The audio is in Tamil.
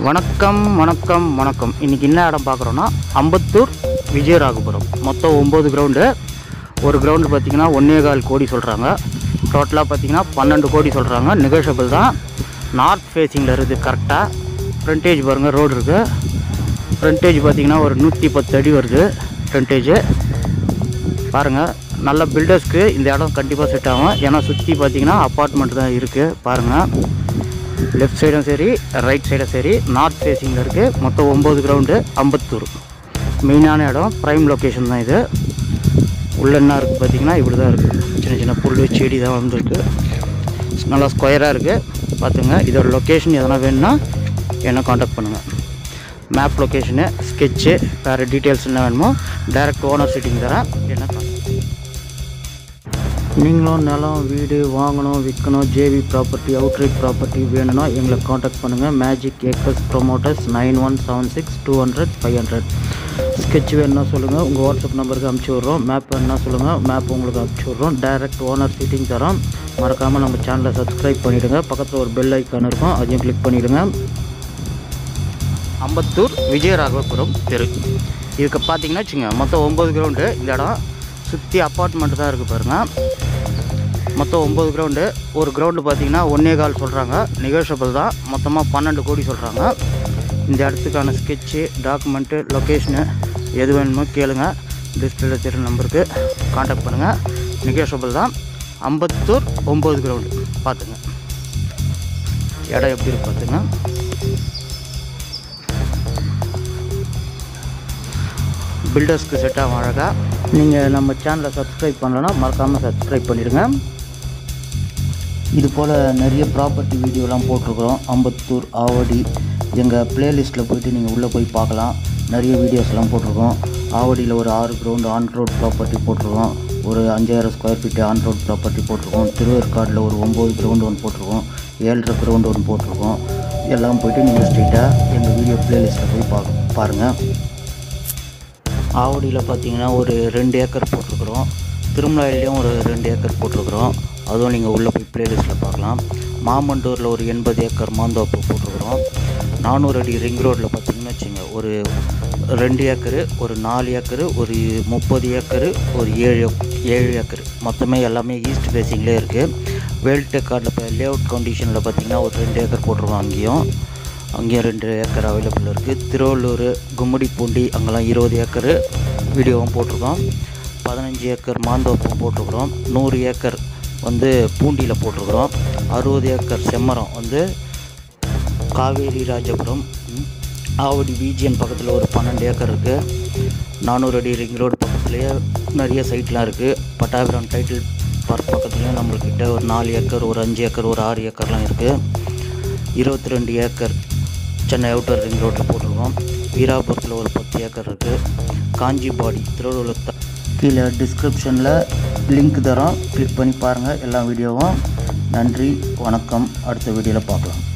வணக்கம் வணக்கம் வணக்கம் இன்றைக்கி என்ன இடம் பார்க்குறோன்னா அம்பத்தூர் விஜயராகபுரம் மொத்தம் ஒம்பது கிரவுண்டு ஒரு கிரவுண்டு பார்த்தீங்கன்னா ஒன்றே கால் கோடி சொல்கிறாங்க டோட்டலாக பார்த்தீங்கன்னா பன்னெண்டு கோடி சொல்கிறாங்க நெகோஷியபிள் தான் நார்த் ஃபேஸிங்கில் இருக்குது கரெக்டாக ஃப்ரண்டேஜ் பாருங்கள் ரோடு இருக்குது ஃப்ரண்டேஜ் பார்த்தீங்கன்னா ஒரு நூற்றி பத்து அடி வருது ஃப்ரண்டேஜு பாருங்கள் நல்ல பில்டர்ஸ்க்கு இந்த இடம் கண்டிப்பாக செட் ஆகும் ஏன்னா சுற்றி பார்த்தீங்கன்னா அப்பார்ட்மெண்ட் தான் இருக்குது பாருங்கள் லெஃப்ட் சைடும் சரி ரைட் சைடும் சரி நார்த் ஃபேஸிங்கில் இருக்குது மொத்தம் ஒம்பது கிரவுண்டு அம்பத்தூர் மெயினான இடம் ப்ரைம் லொக்கேஷன் தான் இது உள்ள என்ன இருக்குது பார்த்தீங்கன்னா இப்படி தான் இருக்குது சின்ன சின்ன புல் செடி தான் வந்துருக்கு நல்லா ஸ்கொயராக இருக்குது பார்த்துங்க இதோட லொக்கேஷன் எதனா வேணும்னா என்ன காண்டாக்ட் பண்ணுங்கள் மேப் லொக்கேஷனு ஸ்கெட்சு வேறு டீட்டெயில்ஸ் என்ன வேணுமோ டைரக்ட் ஓனர் சீட்டிங் தரேன் என்ன contact நீங்களும் நிலம் வீடு வாங்கணும் விற்கணும் ஜேவி ப்ராப்பர்ட்டி அவுட்ரைட் ப்ராப்பர்ட்டி வேணும்னா எங்களை காண்டாக்ட் பண்ணுங்கள் magic acres promoters nine one seven six two hundred five hundred sketch வேணும்னா சொல்லுங்கள் உங்கள் வாட்ஸ்அப் நம்பருக்கு அமுச்சு விட்றோம் மேப் வேணும்னா சொல்லுங்கள் மேப் உங்களுக்கு அமுச்சு விட்றோம் டைரக்ட் ஓனர் சீட்டிங் தரோம் மறக்காமல் நம்ம சேனலை சப்ஸ்கிரைப் பண்ணிவிடுங்க பக்கத்தில் ஒரு பெல் ஐக்கான் இருக்கும் அதையும் கிளிக் பண்ணிவிடுங்க அம்பத்தூர் விஜயராகவபுரம் தெரு இதுக்கு பார்த்தீங்கன்னா வச்சுங்க மொத்தம் ஒம்பது கிரவுண்டு இந்த இடம் சுற்றி அப்பார்ட்மெண்ட் தான் இருக்குது பாருங்கள் மொத்தம் ஒம்பது கிரவுண்டு ஒரு கிரவுண்டு பார்த்தீங்கன்னா ஒன்றே கால் சொல்கிறாங்க நெகோஷியபிள் தான் மொத்தமாக பன்னெண்டு கோடி சொல்கிறாங்க இந்த இடத்துக்கான ஸ்கெட்சு டாக்குமெண்ட்டு லொக்கேஷனு எது வேணுமோ கேளுங்க டிஸ்பிளேல தெரியும் நம்பருக்கு காண்டாக்ட் பண்ணுங்கள் நெகோஷியபிள் தான் அம்பத்தூர் ஒம்பது கிரவுண்டு பார்த்துங்க இடம் எப்படி இருக்கு பார்த்துங்க பில்டர்ஸ்க்கு செட் ஆகும் அழகாக நீங்கள் நம்ம சேனலை சப்ஸ்கிரைப் பண்ணலன்னா மறக்காமல் சப்ஸ்கிரைப் பண்ணிடுங்க இது போல் நிறைய ப்ராப்பர்ட்டி வீடியோலாம் போட்டிருக்கிறோம் அம்பத்தூர் ஆவடி எங்கள் ப்ளேலிஸ்ட்டில் போயிட்டு நீங்கள் உள்ளே போய் பார்க்கலாம் நிறைய வீடியோஸ்லாம் போட்டிருக்கோம் ஆவடியில் ஒரு ஆறு கிரவுண்டு ஆன் ரோட் ப்ராப்பர்ட்டி போட்டிருக்கோம் ஒரு அஞ்சாயிரம் square feet on road property போட்டிருக்கோம் திருவேற்காடில் ஒரு ஒம்பது கிரவுண்டு ஒன்று போட்டிருக்கோம் ஏழரை கிரவுண்டு ஒன்று போட்டிருக்கோம் எல்லாம் போயிட்டு நீங்கள் ஸ்ட்ரெயிட்டாக எங்கள் வீடியோ ப்ளேலிஸ்ட்டில் போய் பா பாருங்கள் ஆவடியில் பார்த்தீங்கன்னா ஒரு ரெண்டு ஏக்கர் போட்டிருக்கிறோம் திருமலாயிலையும் ஒரு ரெண்டு ஏக்கர் போட்டிருக்கிறோம் அதுவும் நீங்கள் உள்ளே போய் ப்ளேலிஸ்ட்டில் பார்க்கலாம் மாமண்டூரில் ஒரு எண்பது ஏக்கர் மாந்தோப்பு போட்டிருக்கிறோம் நானூறு அடி ரிங் ரோட்டில் பார்த்தீங்கன்னு வச்சுங்க ஒரு ரெண்டு ஏக்கரு ஒரு நாலு ஏக்கரு ஒரு முப்பது ஏக்கரு ஒரு ஏழு ஏழு ஏக்கர் மொத்தமே எல்லாமே ஈஸ்ட் ஃபேஸிங்லேயே இருக்குது வேல்டெக் கார்டில் இப்போ லே அவுட் கண்டிஷனில் பார்த்தீங்கன்னா ஒரு ரெண்டு ஏக்கர் போட்டிருக்கோம் அங்கேயும் அங்கேயும் ரெண்டு ஏக்கர் அவைலபிள் இருக்குது திருவள்ளூர் கும்மிடிப்பூண்டி அங்கெல்லாம் இருபது ஏக்கரு வீடியோவும் போட்டிருக்கோம் பதினஞ்சு ஏக்கர் மாந்தோப்பும் போட்டிருக்கிறோம் நூறு ஏக்கர் வந்து பூண்டியில் போட்டிருக்கிறோம் அறுபது ஏக்கர் செம்மரம் வந்து காவேரி ராஜபுரம் ம், ஆவடி விஜிஎன் பக்கத்தில் ஒரு பன்னெண்டு ஏக்கர் இருக்குது நானூறு அடி ரிங் ரோடு பக்கத்துலேயே நிறைய சைட்லாம் இருக்குது பட்டாபிராம் டைட்டில் பார்க் பக்கத்துலேயும் நம்மள்கிட்ட ஒரு நாலு ஏக்கர் ஒரு அஞ்சு ஏக்கர் ஒரு ஆறு ஏக்கர்லாம் இருக்குது இருபத்தி ரெண்டு ஏக்கர் சென்னை அவுட்டர் ரிங் ரோட்டில் போட்டிருக்கோம் வீராபுரத்தில் ஒரு பத்து ஏக்கர் இருக்குது காஞ்சிபாடி திருவள்ளூர் த- கீழே டிஸ்கிரிப்ஷனில் லிங்க் தரோம் கிளிக் பண்ணி பாருங்கள் எல்லா வீடியோவும் நன்றி வணக்கம் அடுத்த வீடியோவில் பார்க்கலாம்